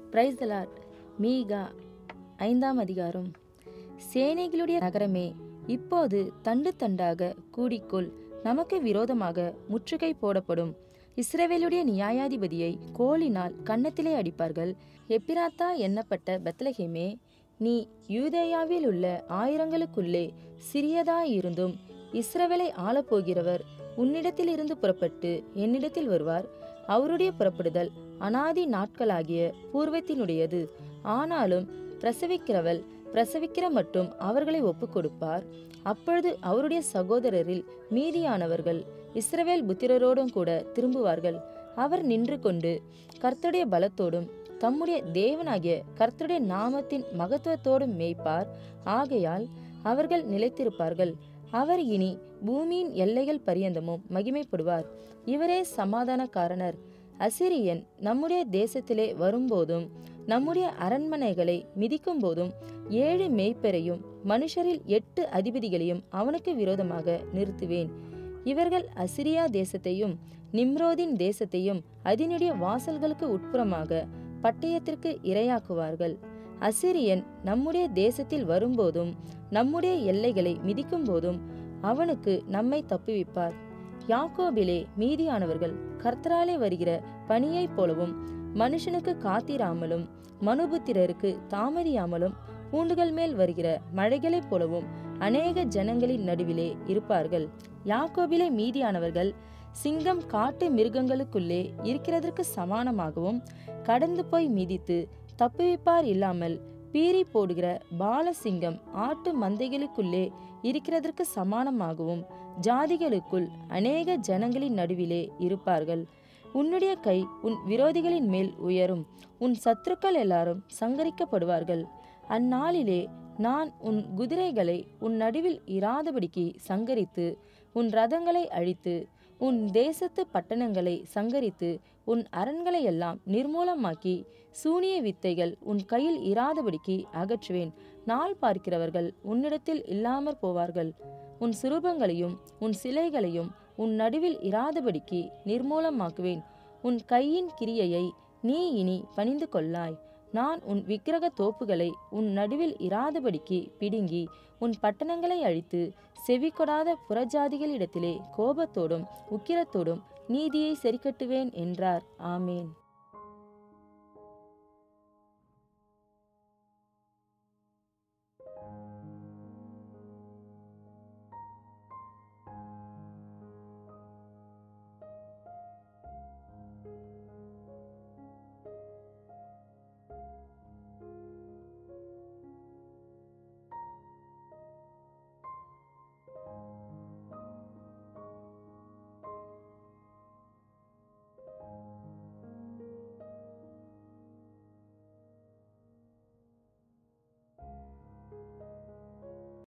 praise the Lord மீகா ஐந்தாம் அதிகாரம் சேனைகளுடைய நகரமே இப்போது தண்டு தண்டாக கூடிக்கொள் நமக்கு விரோதமாக முற்றுகை போடப்படும் இஸ்ரவேலுடைய நியாயாதிபதியை கோலினால் கன்னத்திலே அடிப்பார்கள் எப்பிராத்தா எண்ணப்பட்ட பெத்லகேமே நீ யூதேயாவில் உள்ள ஆயிரங்களுக்குள்ளே சிறியதாயிருந்தும் இஸ்ரவேலை ஆளப்போகிறவர் உன்னிடத்திலிருந்து புறப்பட்டு என்னிடத்தில் வருவார் அவருடைய புறப்படுதல் அனாதி நாட்களாகிய பூர்வத்தினுடையது ஆனாலும் பிரசவிக்கிறவள் பிரசவிக்கிற மட்டும் அவர்களை ஒப்புக் கொடுப்பார் அப்பொழுது அவருடைய சகோதரரில் மீதியானவர்கள் இஸ்ரவேல் புத்திரரோடும் கூட திரும்புவார்கள் அவர் நின்று கொண்டு கர்த்தருடைய பலத்தோடும் தம்முடைய தேவனாகிய கர்த்தருடைய நாமத்தின் மகத்துவத்தோடும் மேய்ப்பார் ஆகையால் அவர்கள் நிலைத்திருப்பார்கள் அவர் இனி பூமியின் எல்லைகள் பரியந்தமும் மகிமைப்படுவார் இவரே சமாதானக்காரனர் அசிரியன் நம்முடைய தேசத்திலே வரும்போதும் நம்முடைய அரண்மனைகளை மிதிக்கும் போதும் ஏழு மேய்ப்பரையும் மனுஷரில் எட்டு அதிபதிகளையும் அவனுக்கு விரோதமாக நிறுத்துவேன் இவர்கள் அசிரியா தேசத்தையும் நிம்ரோதின் தேசத்தையும் அதனுடைய வாசல்களுக்கு உட்புறமாக பட்டயத்திற்கு இரையாக்குவார்கள் அசிரியன் நம்முடைய தேசத்தில் வரும்போதும் நம்முடைய எல்லைகளை மிதிக்கும் போதும் அவனுக்கு நம்மை தப்புவிப்பார் யாக்கோபிலே மீதியானவர்கள் கர்த்தராலே வருகிற பனியைப் போலவும் மனுஷனுக்கு காத்திராமலும் மனுபுத்திரருக்கு தாமதியாமலும் பூண்டுகள் மேல் வருகிற மழைகளைப் போலவும் அநேக ஜனங்களின் நடுவிலே இருப்பார்கள் யாக்கோபிலே மீதியானவர்கள் சிங்கம் காட்டு மிருகங்களுக்குள்ளே இருக்கிறதற்கு சமானமாகவும் கடந்து போய் மிதித்து தப்புவிப்பார் இல்லாமல் பீறி போடுகிற பாலசிங்கம் ஆட்டு மந்தைகளுக்குள்ளே இருக்கிறதற்கு சமானமாகவும் ஜாதிகளுக்குள் அநேக ஜனங்களின் நடுவிலே இருப்பார்கள் உன்னுடைய கை உன் விரோதிகளின் மேல் உயரும் உன் சத்துருக்கள் எல்லாரும் சங்கரிக்கப்படுவார்கள் அந்நாளிலே நான் உன் குதிரைகளை உன் நடுவில் இராதபடிக்கு சங்கரித்து உன் ரதங்களை அழித்து உன் தேசத்து பட்டணங்களை சங்கரித்து உன் அரண்களை எல்லாம் நிர்மூலமாக்கி சூனிய வித்தைகள் உன் கையில் இராதபடிக்கு அகற்றுவேன் நாள் பார்க்கிறவர்கள் உன்னிடத்தில் இல்லாமற் போவார்கள் உன் சுரூபங்களையும் உன் சிலைகளையும் உன் நடுவில் இராதபடிக்கு நிர்மூலமாக்குவேன் உன் கையின் கிரியையை நீ இனி பணிந்து கொள்ளாய் நான் உன் விக்கிரக தோப்புகளை உன் நடுவில் இராதபடிக்கு பிடுங்கி உன் பட்டணங்களை அழித்து செவி கொடாத புறஜாதிகளிடத்திலே கோபத்தோடும் உக்கிரத்தோடும் நீதியை சரிக்கட்டுவேன் என்றார் ஆமேன்